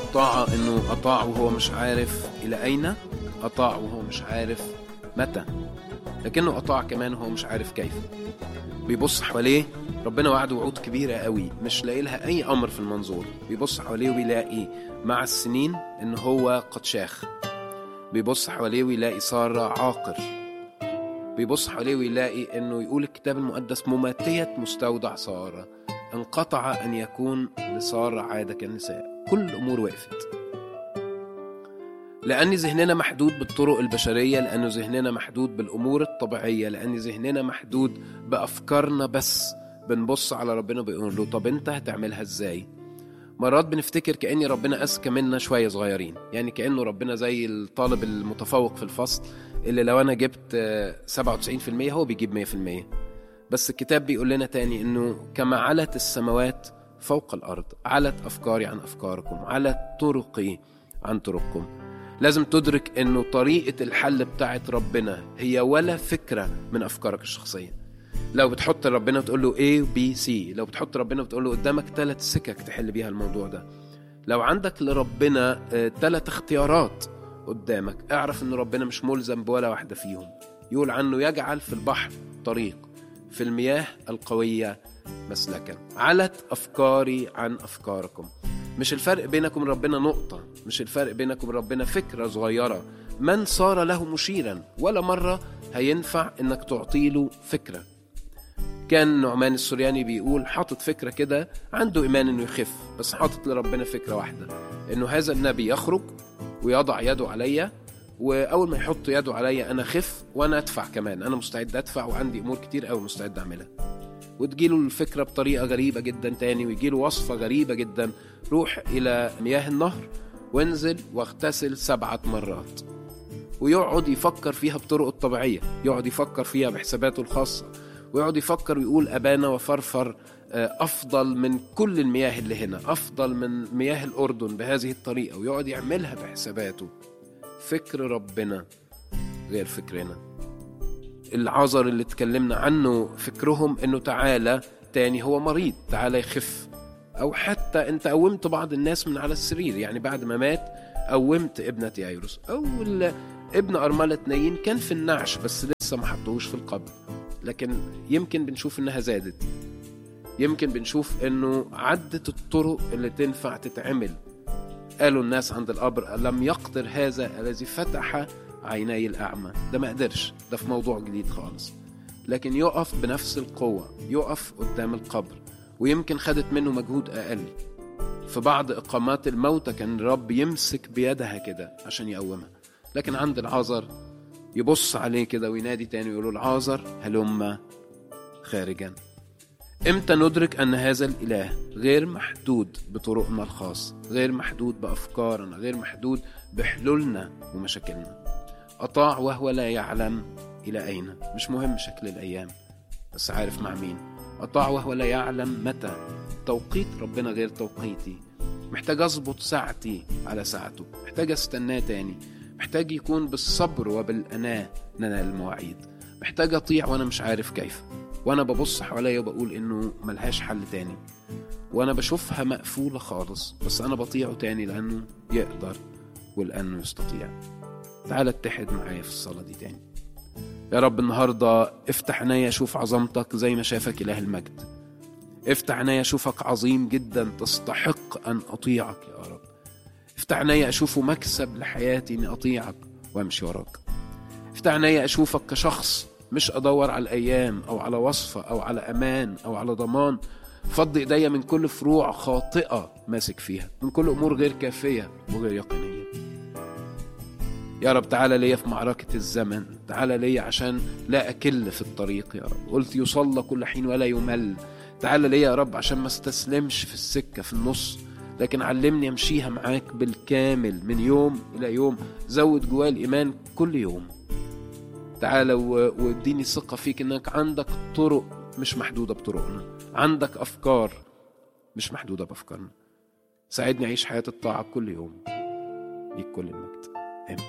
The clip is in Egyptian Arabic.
الطاعة إنه أطاع وهو مش عارف إلى أين أطاع وهو مش عارف متى لكنه أطاع كمان وهو مش عارف كيف بيبص حواليه ربنا وعده وعود كبيرة قوي مش لاقي لها أي أمر في المنظور بيبص حواليه وبيلاقي مع السنين إن هو قد شاخ بيبص حواليه ويلاقي سارة عاقر بيبص حواليه ويلاقي إنه يقول الكتاب المقدس مماتية مستودع سارة انقطع أن يكون لسارة عادة كالنساء كل الأمور وقفت لأن ذهننا محدود بالطرق البشرية لأن ذهننا محدود بالأمور الطبيعية لأن ذهننا محدود بأفكارنا بس بنبص على ربنا بيقول له طب أنت هتعملها إزاي مرات بنفتكر كأن ربنا أذكى منا شوية صغيرين يعني كأنه ربنا زي الطالب المتفوق في الفصل اللي لو أنا جبت آه، 97% هو بيجيب 100% بس الكتاب بيقول لنا تاني انه كما علت السماوات فوق الارض علت افكاري عن افكاركم علت طرقي عن طرقكم لازم تدرك انه طريقة الحل بتاعت ربنا هي ولا فكرة من افكارك الشخصية لو بتحط ربنا وتقول له A و B C لو بتحط ربنا وتقول له قدامك ثلاث سكك تحل بيها الموضوع ده لو عندك لربنا ثلاث اختيارات قدامك اعرف ان ربنا مش ملزم بولا واحدة فيهم يقول عنه يجعل في البحر طريق في المياه القوية مسلكا علت أفكاري عن أفكاركم مش الفرق بينكم ربنا نقطة مش الفرق بينكم ربنا فكرة صغيرة من صار له مشيرا ولا مرة هينفع انك تعطي له فكرة كان نعمان السورياني بيقول حاطط فكرة كده عنده إيمان إنه يخف بس حاطط لربنا فكرة واحدة إنه هذا النبي يخرج ويضع يده عليا واول ما يحط يده عليا انا خف وانا ادفع كمان انا مستعد ادفع وعندي امور كتير قوي مستعد اعملها وتجيله الفكره بطريقه غريبه جدا تاني ويجيله وصفه غريبه جدا روح الى مياه النهر وانزل واغتسل سبعه مرات ويقعد يفكر فيها بطرقه الطبيعيه يقعد يفكر فيها بحساباته الخاصه ويقعد يفكر ويقول ابانا وفرفر آه، افضل من كل المياه اللي هنا افضل من مياه الاردن بهذه الطريقه ويقعد يعملها بحساباته فكر ربنا غير فكرنا العذر اللي اتكلمنا عنه فكرهم انه تعالى تاني هو مريض تعالى يخف او حتى انت قومت بعض الناس من على السرير يعني بعد ما مات قومت ابنة يايروس او ال- ابن ارملة نايين كان في النعش بس لسه ما حطوهوش في القبر لكن يمكن بنشوف انها زادت يمكن بنشوف انه عدت الطرق اللي تنفع تتعمل قالوا الناس عند القبر لم يقدر هذا الذي فتح عيني الأعمى ده ما قدرش ده في موضوع جديد خالص لكن يقف بنفس القوة يقف قدام القبر ويمكن خدت منه مجهود أقل في بعض إقامات الموتى كان الرب يمسك بيدها كده عشان يقومها لكن عند العازر يبص عليه كده وينادي تاني ويقول له العازر هلم خارجا امتى ندرك ان هذا الاله غير محدود بطرقنا الخاص غير محدود بافكارنا غير محدود بحلولنا ومشاكلنا اطاع وهو لا يعلم الى اين مش مهم شكل الايام بس عارف مع مين اطاع وهو لا يعلم متى توقيت ربنا غير توقيتي محتاج اظبط ساعتي على ساعته محتاج استناه تاني محتاج يكون بالصبر وبالاناه ننال المواعيد محتاج اطيع وانا مش عارف كيف وانا ببص حواليا وبقول انه ملهاش حل تاني وانا بشوفها مقفولة خالص بس انا بطيعه تاني لانه يقدر ولانه يستطيع تعال اتحد معايا في الصلاة دي تاني يا رب النهاردة افتح عينيا اشوف عظمتك زي ما شافك اله المجد افتح عينيا اشوفك عظيم جدا تستحق ان اطيعك يا رب افتح عينيا اشوفه مكسب لحياتي اني اطيعك وامشي وراك افتح عينيا اشوفك كشخص مش ادور على الايام او على وصفه او على امان او على ضمان فض ايديا من كل فروع خاطئه ماسك فيها من كل امور غير كافيه وغير يقينيه يا رب تعالى ليا في معركة الزمن تعالى ليا عشان لا أكل في الطريق يا رب قلت يصلى كل حين ولا يمل تعالى ليا يا رب عشان ما استسلمش في السكة في النص لكن علمني امشيها معاك بالكامل من يوم إلى يوم زود جوايا الإيمان كل يوم تعالى و- واديني ثقة فيك انك عندك طرق مش محدودة بطرقنا عندك افكار مش محدودة بافكارنا ساعدني اعيش حياة الطاعة كل يوم ليك كل المجد